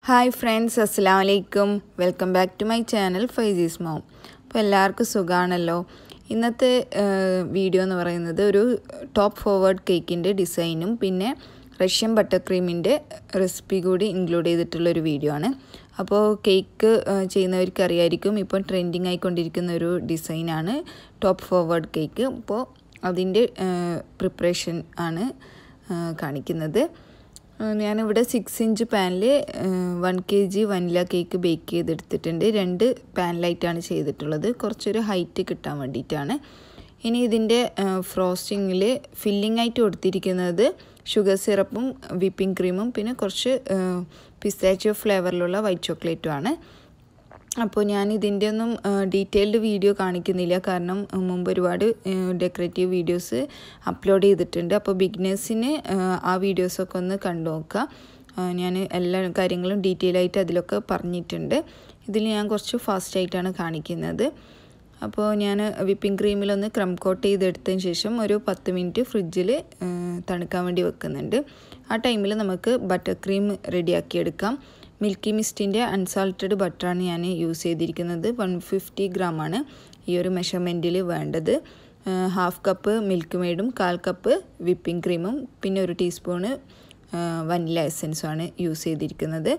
hi friends അസ്സാം വലൈക്കും welcome back to my channel ഫൈസീസ് മോം അപ്പോൾ എല്ലാവർക്കും സുഖമാണല്ലോ ഇന്നത്തെ വീഡിയോ എന്ന് പറയുന്നത് ഒരു ടോപ്പ് ഫോർവേഡ് കേക്കിൻ്റെ ഡിസൈനും പിന്നെ റഷ്യൻ ബട്ടർ ക്രീമിൻ്റെ റെസിപ്പി കൂടി ഇൻക്ലൂഡ് ചെയ്തിട്ടുള്ളൊരു വീഡിയോ ആണ് അപ്പോൾ കേക്ക് ചെയ്യുന്നവർക്ക് അറിയായിരിക്കും ഇപ്പോൾ ട്രെൻഡിങ് ആയിക്കൊണ്ടിരിക്കുന്ന ഒരു ഡിസൈനാണ് ടോപ്പ് ഫോർവേഡ് കേക്ക് അപ്പോൾ അതിൻ്റെ പ്രിപ്പറേഷൻ ആണ് കാണിക്കുന്നത് ഞാനിവിടെ സിക്സ് ഇഞ്ച് പാനിൽ one K G vanilla cake bake ചെയ്തെടുത്തിട്ടുണ്ട് രണ്ട് പാനിലായിട്ടാണ് ചെയ്തിട്ടുള്ളത് കുറച്ചൊരു ഹൈറ്റ് കിട്ടാൻ വേണ്ടിയിട്ടാണ് ഇനി ഇതിൻ്റെ ഫ്രോസ്റ്റിങ്ങിൽ ഫില്ലിംഗ് ആയിട്ട് കൊടുത്തിരിക്കുന്നത് ഷുഗർ സിറപ്പും വിപ്പിംഗ് ക്രീമും പിന്നെ കുറച്ച് പിസ്താച്ചിയോ ഫ്ലേവറിലുള്ള വൈറ്റ് ചോക്ലേറ്റും ആണ് അപ്പോൾ ഞാൻ ഇതിൻ്റെ ഒന്നും ഡീറ്റെയിൽഡ് വീഡിയോ കാണിക്കുന്നില്ല കാരണം മുമ്പ് ഒരുപാട് ഡെക്കറേറ്റീവ് വീഡിയോസ് അപ്ലോഡ് ചെയ്തിട്ടുണ്ട് അപ്പോൾ ബിഗിനേഴ്സിന് ആ വീഡിയോസൊക്കെ ഒന്ന് കണ്ടു നോക്കുക ഞാൻ എല്ലാ കാര്യങ്ങളും ഡീറ്റെയിൽ ആയിട്ട് അതിലൊക്കെ പറഞ്ഞിട്ടുണ്ട് ഇതിൽ ഞാൻ കുറച്ച് ഫാസ്റ്റായിട്ടാണ് കാണിക്കുന്നത് അപ്പോൾ ഞാൻ വിപ്പിംഗ് ക്രീമിലൊന്ന് ക്രം കോട്ട് ചെയ്തെടുത്തതിന് ശേഷം ഒരു പത്ത് മിനിറ്റ് ഫ്രിഡ്ജിൽ തണുക്കാൻ വേണ്ടി വെക്കുന്നുണ്ട് ആ ടൈമിൽ നമുക്ക് ബട്ടർ ക്രീം റെഡിയാക്കി എടുക്കാം മിൽക്കി മിസ്റ്റിൻ്റെ അൺസാൾട്ടഡ് ബട്ടറാണ് ഞാൻ യൂസ് ചെയ്തിരിക്കുന്നത് വൺ ഫിഫ്റ്റി ഗ്രാമാണ് ഈ ഒരു മെഷർമെൻറ്റിൽ വേണ്ടത് ഹാഫ് കപ്പ് മിൽക്ക് മെയ്ഡും കാൽ കപ്പ് വിപ്പിംഗ് ക്രീമും പിന്നെ ഒരു ടീസ്പൂണ് വനില എസൻസുമാണ് യൂസ് ചെയ്തിരിക്കുന്നത്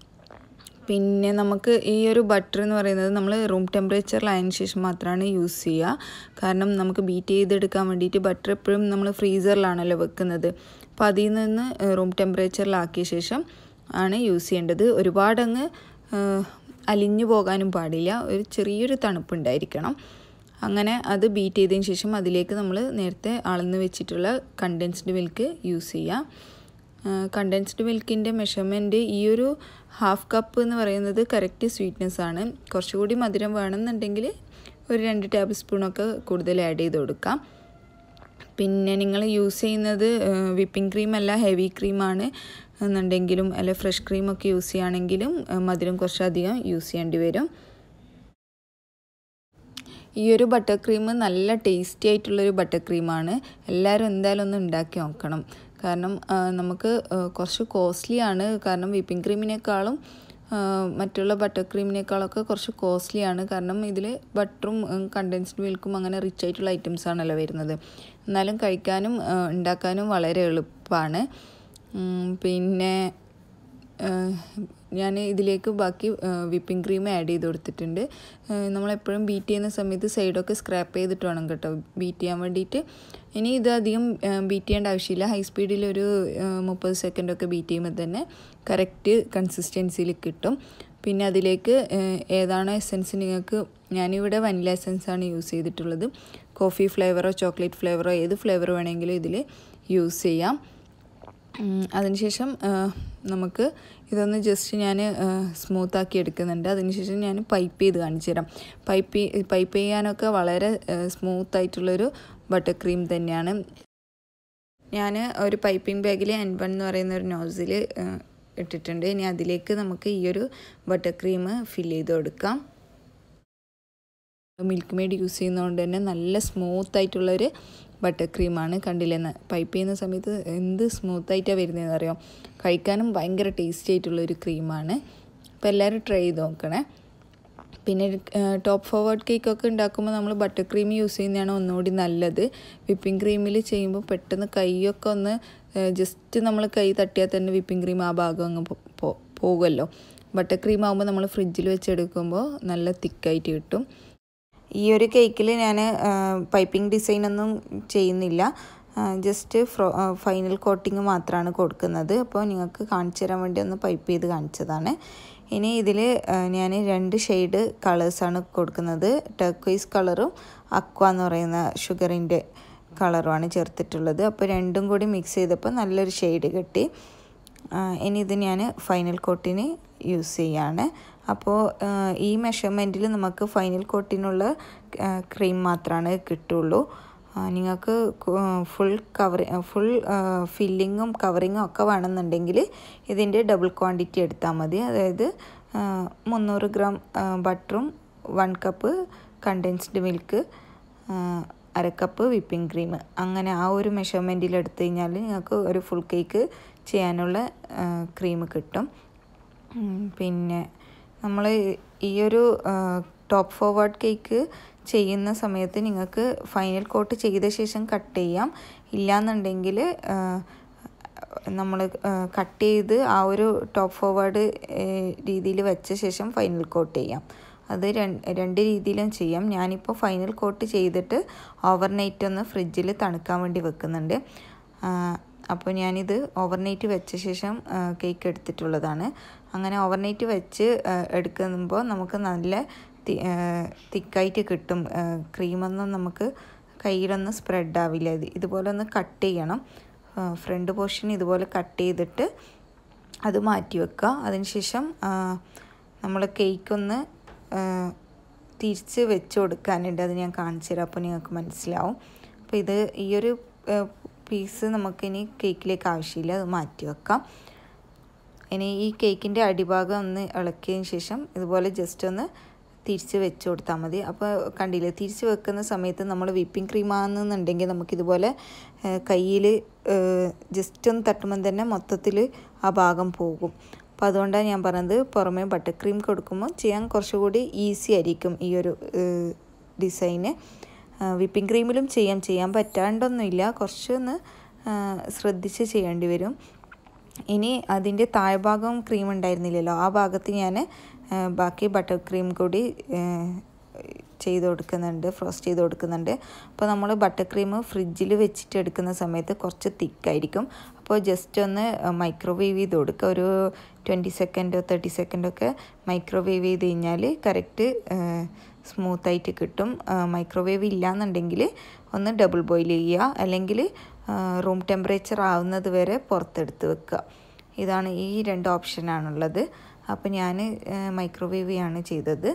പിന്നെ നമുക്ക് ഈ ഒരു ബട്ടർ എന്ന് പറയുന്നത് നമ്മൾ റൂം ടെമ്പറേച്ചറിലായതിനു ശേഷം മാത്രമാണ് യൂസ് ചെയ്യുക കാരണം നമുക്ക് ബീറ്റ് ചെയ്തെടുക്കാൻ വേണ്ടിയിട്ട് ബട്ടർ എപ്പോഴും നമ്മൾ ഫ്രീസറിലാണല്ലോ വെക്കുന്നത് അപ്പോൾ അതിൽ നിന്ന് റൂം ടെമ്പറേച്ചറിലാക്കിയ ശേഷം ആണ് യൂസ് ചെയ്യേണ്ടത് ഒരുപാടങ്ങ് അലിഞ്ഞു പോകാനും പാടില്ല ഒരു ചെറിയൊരു തണുപ്പുണ്ടായിരിക്കണം അങ്ങനെ അത് ബീറ്റ് ചെയ്തതിന് ശേഷം അതിലേക്ക് നമ്മൾ നേരത്തെ അളന്ന് വെച്ചിട്ടുള്ള കണ്ടൻസ്ഡ് മിൽക്ക് യൂസ് ചെയ്യാം കണ്ടൻസ്ഡ് മിൽക്കിൻ്റെ മെഷർമെൻറ്റ് ഈ ഒരു ഹാഫ് കപ്പ് എന്ന് പറയുന്നത് കറക്റ്റ് സ്വീറ്റ്നെസ് ആണ് കുറച്ചുകൂടി മധുരം വേണമെന്നുണ്ടെങ്കിൽ ഒരു രണ്ട് ടേബിൾ സ്പൂണൊക്കെ കൂടുതൽ ആഡ് ചെയ്ത് കൊടുക്കാം പിന്നെ നിങ്ങൾ യൂസ് ചെയ്യുന്നത് വിപ്പിംഗ് ക്രീം അല്ല ഹെവി ക്രീമാണ് എന്നുണ്ടെങ്കിലും അല്ല ഫ്രഷ് ക്രീമൊക്കെ യൂസ് ചെയ്യുകയാണെങ്കിലും മധുരം കുറച്ചധികം യൂസ് ചെയ്യേണ്ടി വരും ഈ ഒരു ബട്ടർ ക്രീം നല്ല ടേസ്റ്റി ആയിട്ടുള്ളൊരു ബട്ടർ ക്രീമാണ് എല്ലാവരും എന്തായാലും ഒന്ന് ഉണ്ടാക്കി നോക്കണം കാരണം നമുക്ക് കുറച്ച് കോസ്റ്റ്ലി ആണ് കാരണം വിപ്പിംഗ് ക്രീമിനേക്കാളും മറ്റുള്ള ബട്ടർ ക്രീമിനേക്കാളൊക്കെ കുറച്ച് കോസ്റ്റ്ലി ആണ് കാരണം ഇതിൽ ബട്ടറും കണ്ടൻസ്ഡ് മിൽക്കും അങ്ങനെ റിച്ച് ആയിട്ടുള്ള ഐറ്റംസ് ആണല്ലോ വരുന്നത് എന്നാലും കഴിക്കാനും ഉണ്ടാക്കാനും വളരെ എളുപ്പമാണ് പിന്നെ ഞാൻ ഇതിലേക്ക് ബാക്കി വിപ്പിംഗ് ക്രീം ആഡ് ചെയ്ത് കൊടുത്തിട്ടുണ്ട് നമ്മളെപ്പോഴും ബീറ്റ് ചെയ്യുന്ന സമയത്ത് സൈഡൊക്കെ സ്ക്രാപ്പ് ചെയ്തിട്ട് വേണം കേട്ടോ ബീറ്റ് ചെയ്യാൻ വേണ്ടിയിട്ട് ഇനി ഇത് അധികം ബീറ്റ് ചെയ്യേണ്ട ആവശ്യമില്ല ഹൈ സ്പീഡിൽ ഒരു മുപ്പത് സെക്കൻഡൊക്കെ ബീറ്റ് ചെയ്യുമ്പോൾ തന്നെ കറക്റ്റ് കൺസിസ്റ്റൻസിയിൽ കിട്ടും പിന്നെ അതിലേക്ക് ഏതാണോ എസൻസ് നിങ്ങൾക്ക് ഞാനിവിടെ വനില എസൻസാണ് യൂസ് ചെയ്തിട്ടുള്ളത് കോഫി ഫ്ലേവറോ ചോക്ലേറ്റ് ഫ്ലേവറോ ഏത് ഫ്ലേവർ വേണമെങ്കിലും ഇതിൽ യൂസ് ചെയ്യാം അതിനുശേഷം നമുക്ക് ഇതൊന്ന് ജസ്റ്റ് ഞാൻ സ്മൂത്താക്കി എടുക്കുന്നുണ്ട് അതിനുശേഷം ഞാൻ പൈപ്പ് ചെയ്ത് കാണിച്ചു തരാം പൈപ്പ് പൈപ്പ് ചെയ്യാനൊക്കെ വളരെ സ്മൂത്തായിട്ടുള്ളൊരു ബട്ടർ ക്രീം തന്നെയാണ് ഞാൻ ഒരു പൈപ്പിംഗ് ബാഗിൽ എൻ വൺ എന്ന് പറയുന്ന ഒരു നോസിൽ ഇട്ടിട്ടുണ്ട് ഇനി അതിലേക്ക് നമുക്ക് ഈ ഒരു ബട്ടർ ക്രീം ഫില്ല് ചെയ്ത് കൊടുക്കാം മിൽക്ക് മെയ്ഡ് യൂസ് ചെയ്യുന്നതുകൊണ്ട് തന്നെ നല്ല സ്മൂത്ത് ആയിട്ടുള്ളൊരു ബട്ടർ ക്രീമാണ് കണ്ടില്ലെന്ന് പൈപ്പ് ചെയ്യുന്ന സമയത്ത് എന്ത് സ്മൂത്തായിട്ടാണ് വരുന്നതെന്ന് അറിയാം കഴിക്കാനും ഭയങ്കര ടേസ്റ്റി ആയിട്ടുള്ളൊരു ക്രീമാണ് അപ്പോൾ എല്ലാവരും ട്രൈ ചെയ്ത് നോക്കണേ പിന്നെ ടോപ്പ് ഫോർവേഡ് കേക്കൊക്കെ ഉണ്ടാക്കുമ്പോൾ നമ്മൾ ബട്ടർ ക്രീം യൂസ് ചെയ്യുന്നതാണ് ഒന്നുകൂടി നല്ലത് വിപ്പിംഗ് ക്രീമിൽ ചെയ്യുമ്പോൾ പെട്ടെന്ന് കൈയൊക്കെ ഒന്ന് ജസ്റ്റ് നമ്മൾ കൈ തട്ടിയാൽ തന്നെ വിപ്പിംഗ് ക്രീം ആ ഭാഗം അങ്ങ് പോകുമല്ലോ ബട്ടർ ക്രീം ആകുമ്പോൾ നമ്മൾ ഫ്രിഡ്ജിൽ വെച്ചെടുക്കുമ്പോൾ നല്ല തിക്കായിട്ട് കിട്ടും ഈ ഒരു കേക്കിൽ ഞാൻ പൈപ്പിംഗ് ഡിസൈനൊന്നും ചെയ്യുന്നില്ല ജസ്റ്റ് ഫ്രോ ഫൈനൽ കോട്ടിങ് മാത്രമാണ് കൊടുക്കുന്നത് അപ്പോൾ നിങ്ങൾക്ക് കാണിച്ചു തരാൻ വേണ്ടി ഒന്ന് പൈപ്പ് ചെയ്ത് കാണിച്ചതാണ് ഇനി ഇതിൽ ഞാൻ രണ്ട് ഷെയ്ഡ് കളേഴ്സാണ് കൊടുക്കുന്നത് ടർക്കൈസ് കളറും അക്വ എന്ന് പറയുന്ന ഷുഗറിൻ്റെ കളറുമാണ് ചേർത്തിട്ടുള്ളത് അപ്പോൾ രണ്ടും കൂടി മിക്സ് ചെയ്തപ്പോൾ നല്ലൊരു ഷെയ്ഡ് കിട്ടി ഇനി ഇത് ഞാൻ ഫൈനൽ കോട്ടിന് യൂസ് ചെയ്യാണ് അപ്പോൾ ഈ മെഷർമെൻറ്റിൽ നമുക്ക് ഫൈനൽ കോട്ടിനുള്ള ക്രീം മാത്രമാണ് കിട്ടുള്ളൂ നിങ്ങൾക്ക് ഫുൾ കവർ ഫുൾ ഫില്ലിങ്ങും കവറിങ്ങും ഒക്കെ വേണമെന്നുണ്ടെങ്കിൽ ഇതിൻ്റെ ഡബിൾ ക്വാണ്ടിറ്റി എടുത്താൽ മതി അതായത് മുന്നൂറ് ഗ്രാം ബട്ടറും വൺ കപ്പ് കണ്ടൻസ്ഡ് മിൽക്ക് അര കപ്പ് വിപ്പിംഗ് ക്രീം അങ്ങനെ ആ ഒരു മെഷർമെൻറ്റിൽ എടുത്തു കഴിഞ്ഞാൽ നിങ്ങൾക്ക് ഒരു ഫുൾ കേക്ക് ചെയ്യാനുള്ള ക്രീം കിട്ടും പിന്നെ നമ്മൾ ഈ ഒരു ടോപ്പ് ഫോർവേഡ് കേക്ക് ചെയ്യുന്ന സമയത്ത് നിങ്ങൾക്ക് ഫൈനൽ കോട്ട് ചെയ്ത ശേഷം കട്ട് ചെയ്യാം ഇല്ലയെന്നുണ്ടെങ്കിൽ നമ്മൾ കട്ട് ചെയ്ത് ആ ഒരു ടോപ്പ് ഫോർവേഡ് രീതിയിൽ വെച്ച ശേഷം ഫൈനൽ കോട്ട് ചെയ്യാം അത് രണ്ട് രീതിയിലും ചെയ്യാം ഞാനിപ്പോൾ ഫൈനൽ കോട്ട് ചെയ്തിട്ട് ഓവർനൈറ്റ് ഒന്ന് ഫ്രിഡ്ജിൽ തണുക്കാൻ വേണ്ടി വെക്കുന്നുണ്ട് അപ്പോൾ ഞാനിത് ഓവർനൈറ്റ് വെച്ച ശേഷം കേക്ക് എടുത്തിട്ടുള്ളതാണ് അങ്ങനെ ഓവർനൈറ്റ് വെച്ച് എടുക്കുമ്പോൾ നമുക്ക് നല്ല തിക്കായിട്ട് കിട്ടും ക്രീമൊന്നും നമുക്ക് കയ്യിലൊന്നും സ്പ്രെഡ് ആവില്ല ഇത് ഇതുപോലെ ഒന്ന് കട്ട് ചെയ്യണം ഫ്രണ്ട് പോർഷൻ ഇതുപോലെ കട്ട് ചെയ്തിട്ട് അത് മാറ്റി വെക്കുക അതിനുശേഷം നമ്മൾ കേക്കൊന്ന് തിരിച്ച് വെച്ച് കൊടുക്കാനുണ്ട് അത് ഞാൻ കാണിച്ചു തരാം അപ്പോൾ നിങ്ങൾക്ക് മനസ്സിലാവും അപ്പോൾ ഇത് ഈ ഒരു പീസ് നമുക്കിനി കേക്കിലേക്ക് ആവശ്യമില്ല അത് മാറ്റി വെക്കാം ഇനി ഈ കേക്കിൻ്റെ അടിഭാഗം ഒന്ന് ഇളക്കിയതിന് ശേഷം ഇതുപോലെ ജസ്റ്റ് ഒന്ന് തിരിച്ച് വെച്ച് കൊടുത്താൽ മതി അപ്പോൾ കണ്ടില്ലേ തിരിച്ച് വെക്കുന്ന സമയത്ത് നമ്മൾ വിപ്പിംഗ് ക്രീം ആണെന്നുണ്ടെങ്കിൽ നമുക്കിതുപോലെ കയ്യിൽ ജസ്റ്റ് ഒന്ന് തട്ടുമ്പം തന്നെ മൊത്തത്തിൽ ആ ഭാഗം പോകും അപ്പോൾ അതുകൊണ്ടാണ് ഞാൻ പറഞ്ഞത് പുറമേ ബട്ടർ ക്രീം കൊടുക്കുമ്പോൾ ചെയ്യാൻ കുറച്ചുകൂടി ഈസി ആയിരിക്കും ഈ ഒരു ഡിസൈന് വിപ്പിംഗ് ക്രീമിലും ചെയ്യാം ചെയ്യാൻ പറ്റാണ്ടൊന്നുമില്ല കുറച്ചൊന്ന് ശ്രദ്ധിച്ച് ചെയ്യേണ്ടി വരും ഇനി അതിൻ്റെ താഴ്ഭാഗം ക്രീം ഉണ്ടായിരുന്നില്ലല്ലോ ആ ഭാഗത്ത് ഞാൻ ബാക്കി ബട്ടർ ക്രീം കൂടി ചെയ്ത് കൊടുക്കുന്നുണ്ട് ഫ്രോസ്റ്റ് ചെയ്ത് കൊടുക്കുന്നുണ്ട് അപ്പോൾ നമ്മൾ ബട്ടർ ക്രീം ഫ്രിഡ്ജിൽ വെച്ചിട്ട് എടുക്കുന്ന സമയത്ത് കുറച്ച് തിക്കായിരിക്കും അപ്പോൾ ജസ്റ്റ് ഒന്ന് മൈക്രോവേവ് ചെയ്ത് കൊടുക്കുക ഒരു ട്വൻറ്റി സെക്കൻഡോ തേർട്ടി സെക്കൻഡോ ഒക്കെ മൈക്രോവേവ് ചെയ്ത് കഴിഞ്ഞാൽ കറക്റ്റ് സ്മൂത്തായിട്ട് കിട്ടും മൈക്രോവേവ് ഇല്ലയെന്നുണ്ടെങ്കിൽ ഒന്ന് ഡബിൾ ബോയിൽ ചെയ്യുക അല്ലെങ്കിൽ റൂം ടെമ്പറേച്ചർ ആവുന്നത് വരെ പുറത്തെടുത്ത് വെക്കുക ഇതാണ് ഈ രണ്ട് ഓപ്ഷനാണുള്ളത് അപ്പോൾ ഞാൻ മൈക്രോവേവ് ആണ് ചെയ്തത്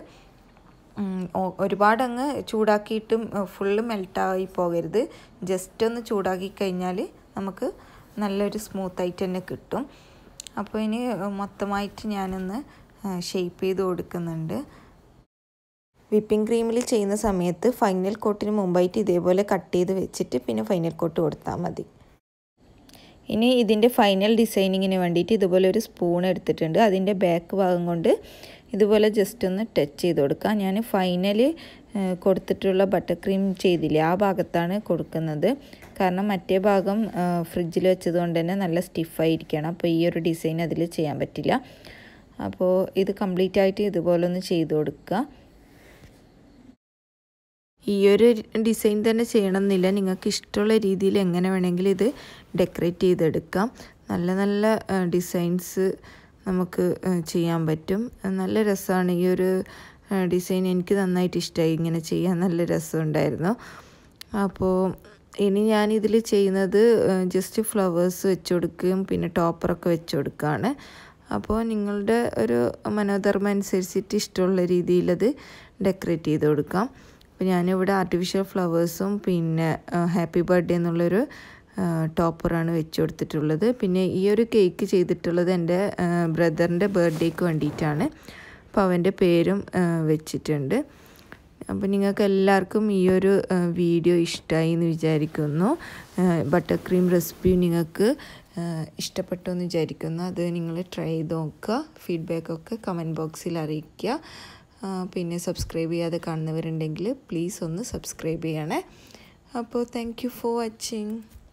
ഒരുപാട് അങ്ങ് ചൂടാക്കിയിട്ടും ഫുള്ള് മെൽട്ടായി പോകരുത് ജസ്റ്റ് ഒന്ന് ചൂടാക്കി കഴിഞ്ഞാൽ നമുക്ക് നല്ലൊരു സ്മൂത്തായിട്ട് തന്നെ കിട്ടും അപ്പോൾ ഇനി മൊത്തമായിട്ട് ഞാനൊന്ന് ഷേപ്പ് ചെയ്ത് കൊടുക്കുന്നുണ്ട് വിപ്പിംഗ് ക്രീമിൽ ചെയ്യുന്ന സമയത്ത് ഫൈനൽ കോട്ടിന് മുമ്പായിട്ട് ഇതേപോലെ കട്ട് ചെയ്ത് വെച്ചിട്ട് പിന്നെ ഫൈനൽ കോട്ട് കൊടുത്താൽ മതി ഇനി ഇതിൻ്റെ ഫൈനൽ ഡിസൈനിങ്ങിന് വേണ്ടിയിട്ട് ഇതുപോലെ ഒരു സ്പൂൺ എടുത്തിട്ടുണ്ട് അതിൻ്റെ ബാക്ക് ഭാഗം കൊണ്ട് ഇതുപോലെ ജസ്റ്റ് ഒന്ന് ടച്ച് ചെയ്ത് കൊടുക്കുക ഞാൻ ഫൈനൽ കൊടുത്തിട്ടുള്ള ബട്ടർ ക്രീം ചെയ്തില്ലേ ആ ഭാഗത്താണ് കൊടുക്കുന്നത് കാരണം മറ്റേ ഭാഗം ഫ്രിഡ്ജിൽ വെച്ചത് കൊണ്ട് തന്നെ നല്ല സ്റ്റിഫായിരിക്കണം അപ്പോൾ ഈ ഒരു ഡിസൈൻ അതിൽ ചെയ്യാൻ പറ്റില്ല അപ്പോൾ ഇത് കംപ്ലീറ്റ് ആയിട്ട് ഇതുപോലെ ഒന്ന് ചെയ്ത് കൊടുക്കുക ഈ ഒരു ഡിസൈൻ തന്നെ ചെയ്യണമെന്നില്ല നിങ്ങൾക്ക് ഇഷ്ടമുള്ള രീതിയിൽ എങ്ങനെ വേണമെങ്കിലും ഇത് ഡെക്കറേറ്റ് ചെയ്തെടുക്കാം നല്ല നല്ല ഡിസൈൻസ് നമുക്ക് ചെയ്യാൻ പറ്റും നല്ല രസമാണ് ഈ ഒരു ഡിസൈൻ എനിക്ക് നന്നായിട്ട് ഇഷ്ടമായി ഇങ്ങനെ ചെയ്യാൻ നല്ല രസമുണ്ടായിരുന്നു അപ്പോൾ ഇനി ഞാൻ ഇതിൽ ചെയ്യുന്നത് ജസ്റ്റ് ഫ്ലവേഴ്സ് വെച്ച് കൊടുക്കുകയും പിന്നെ ടോപ്പറൊക്കെ വെച്ച് കൊടുക്കുകയാണ് അപ്പോൾ നിങ്ങളുടെ ഒരു മനോധർമ്മം അനുസരിച്ചിട്ട് ഇഷ്ടമുള്ള രീതിയിലത് ഡെക്കറേറ്റ് ചെയ്ത് കൊടുക്കാം അപ്പോൾ ഞാനിവിടെ ആർട്ടിഫിഷ്യൽ ഫ്ലവേഴ്സും പിന്നെ ഹാപ്പി ബർത്ത്ഡേ എന്നുള്ളൊരു ടോപ്പറാണ് വെച്ച് കൊടുത്തിട്ടുള്ളത് പിന്നെ ഈ ഒരു കേക്ക് ചെയ്തിട്ടുള്ളത് എൻ്റെ ബ്രദറിൻ്റെ ബർത്ത്ഡേക്ക് വേണ്ടിയിട്ടാണ് അപ്പോൾ അവൻ്റെ പേരും വെച്ചിട്ടുണ്ട് അപ്പോൾ നിങ്ങൾക്ക് എല്ലാവർക്കും ഈ ഒരു വീഡിയോ ഇഷ്ടമായി എന്ന് വിചാരിക്കുന്നു ബട്ടർ ക്രീം റെസിപ്പി നിങ്ങൾക്ക് ഇഷ്ടപ്പെട്ടു എന്ന് വിചാരിക്കുന്നു അത് നിങ്ങൾ ട്രൈ ചെയ്ത് നോക്കുക ഫീഡ്ബാക്കൊക്കെ കമൻറ്റ് ബോക്സിൽ അറിയിക്കുക പിന്നെ സബ്സ്ക്രൈബ് ചെയ്യാതെ കാണുന്നവരുണ്ടെങ്കിൽ പ്ലീസ് ഒന്ന് സബ്സ്ക്രൈബ് ചെയ്യണേ അപ്പോൾ താങ്ക് യു ഫോർ വാച്ചിങ്